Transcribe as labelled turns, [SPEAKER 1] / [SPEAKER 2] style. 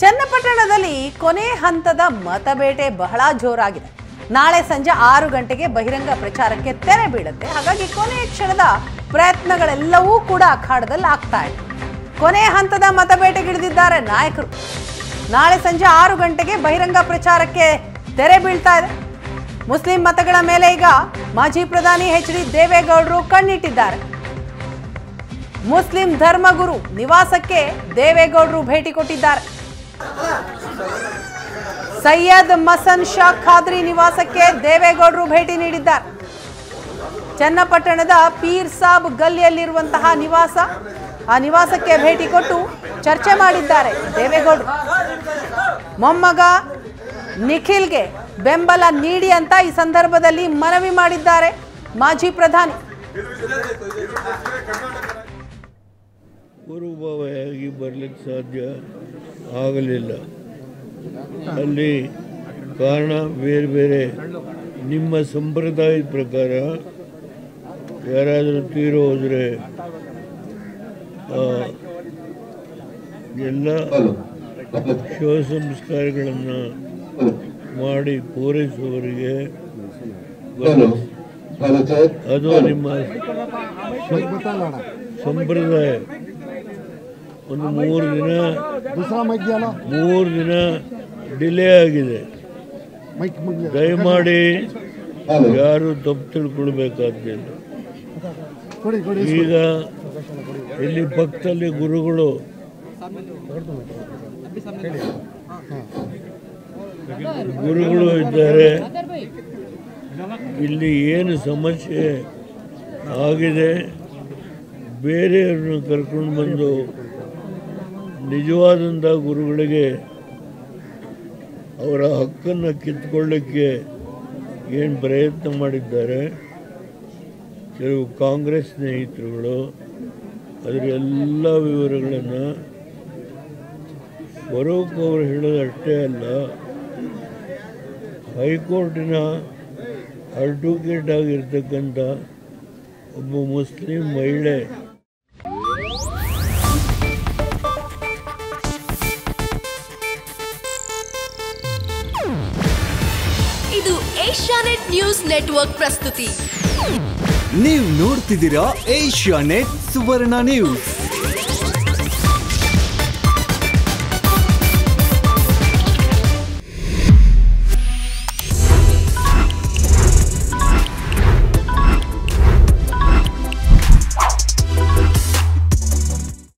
[SPEAKER 1] ಚನ್ನಪಟ್ಟಣದಲ್ಲಿ ಕೊನೆ ಹಂತದ ಮತಬೇಟೆ ಬಹಳ ಜೋರಾಗಿದೆ ನಾಳೆ ಸಂಜೆ ಆರು ಗಂಟೆಗೆ ಬಹಿರಂಗ ಪ್ರಚಾರಕ್ಕೆ ತೆರೆ ಬೀಳುತ್ತೆ ಹಾಗಾಗಿ ಕೊನೆಯ ಕ್ಷಣದ ಪ್ರಯತ್ನಗಳೆಲ್ಲವೂ ಕೂಡ ಅಖಾಡದಲ್ಲಿ ಆಗ್ತಾ ಇದೆ ಕೊನೆ ಹಂತದ ಮತಬೇಟೆಗಿಳಿದಿದ್ದಾರೆ ನಾಯಕರು ನಾಳೆ ಸಂಜೆ ಆರು ಗಂಟೆಗೆ ಬಹಿರಂಗ ಪ್ರಚಾರಕ್ಕೆ ತೆರೆ ಬೀಳ್ತಾ ಇದೆ ಮುಸ್ಲಿಂ ಮತಗಳ ಮೇಲೆ ಈಗ ಮಾಜಿ ಪ್ರಧಾನಿ ಎಚ್ ಡಿ ದೇವೇಗೌಡರು ಕಣ್ಣಿಟ್ಟಿದ್ದಾರೆ ಮುಸ್ಲಿಂ ಧರ್ಮಗುರು ನಿವಾಸಕ್ಕೆ ದೇವೇಗೌಡರು ಭೇಟಿ ಕೊಟ್ಟಿದ್ದಾರೆ ಸೈಯದ್ ಮಸನ್ ಶಾ ಖಾದ್ರಿ ನಿವಾಸಕ್ಕೆ ದೇವೇಗೌಡರು ಭೇಟಿ ನೀಡಿದ್ದಾರೆ ಚನ್ನಪಟ್ಟಣದ ಪೀರ್ ಸಾಬ್ ಗಲ್ಲಿಯಲ್ಲಿರುವಂತಹ ನಿವಾಸ ಆ ನಿವಾಸಕ್ಕೆ ಭೇಟಿ ಕೊಟ್ಟು ಚರ್ಚೆ ಮಾಡಿದ್ದಾರೆ ದೇವೇಗೌಡರು ಮೊಮ್ಮಗ ನಿಖಿಲ್ಗೆ ಬೆಂಬಲ ನೀಡಿ ಅಂತ ಈ ಸಂದರ್ಭದಲ್ಲಿ ಮನವಿ ಮಾಡಿದ್ದಾರೆ ಮಾಜಿ ಪ್ರಧಾನಿ
[SPEAKER 2] ಪೂರ್ವಭಾವಿಯಾಗಿ ಬರಲಿಕ್ಕೆ ಸಾಧ್ಯ ಆಗಲಿಲ್ಲ ಅಲ್ಲಿ ಕಾರಣ ಬೇರೆ ಬೇರೆ ನಿಮ್ಮ ಸಂಪ್ರದಾಯದ ಪ್ರಕಾರ ಯಾರಾದರೂ ತೀರೋ ಹೋದರೆ ಎಲ್ಲ ಶವ ಸಂಸ್ಕಾರಗಳನ್ನು ಮಾಡಿ ಪೂರೈಸುವವರಿಗೆ ಅದು ನಿಮ್ಮ ಸಂಪ್ರದಾಯ ಒಂದು ಮೂರು ದಿನ
[SPEAKER 3] दूसरा माइक दिया ना
[SPEAKER 2] ಮೂರು ದಿನ ಡಿಲೇ ಆಗಿದೆ
[SPEAKER 3] माइक मुझ
[SPEAKER 2] ದಯಮಾಡಿ ಯಾರು ತಪ್ಪು ತಿಳ್ಕೊಳ್ಬೇಕಾದ್ದಿಲ್ಲ
[SPEAKER 3] थोड़ी थोड़ी
[SPEAKER 2] ಈಗ ಇಲ್ಲಿ ಪಕ್ಕದಲ್ಲಿ ಗುರುಗಳು ಗುರುಗಳು ಇದ್ದಾರೆ ಇಲ್ಲಿ ಏನು ಸಮಸ್ಯೆ ಆಗಿದೆ ಬೇರೆಯವ್ರನ್ನ ಕರ್ಕೊಂಡು ಬಂದು ನಿಜವಾದಂಥ ಗುರುಗಳಿಗೆ ಅವರ ಹಕ್ಕನ್ನು ಕಿತ್ಕೊಳ್ಳಿಕ್ಕೆ ಏನು ಪ್ರಯತ್ನ ಮಾಡಿದ್ದಾರೆ ಕೆಲವು ಕಾಂಗ್ರೆಸ್ ಸ್ನೇಹಿತರುಗಳು ಅದರ ಎಲ್ಲ ವಿವರಗಳನ್ನು ಸ್ವರೂಪ್ ಅವರು ಹೇಳೋದು ಅಷ್ಟೇ ಅಲ್ಲ ಹೈಕೋರ್ಟಿನ ಅಡ್ವೊಕೇಟ್ ಆಗಿರ್ತಕ್ಕಂಥ ಒಬ್ಬ ಮುಸ್ಲಿಂ ಮಹಿಳೆ
[SPEAKER 4] ಇದು ಏಷ್ಯಾನೆಟ್ ನ್ಯೂಸ್ ನೆಟ್ವರ್ಕ್ ಪ್ರಸ್ತುತಿ
[SPEAKER 5] ನೀವು ನೋಡ್ತಿದ್ದೀರಾ ಏಷ್ಯಾ ನೆಟ್ ಸುವರ್ಣ ನ್ಯೂಸ್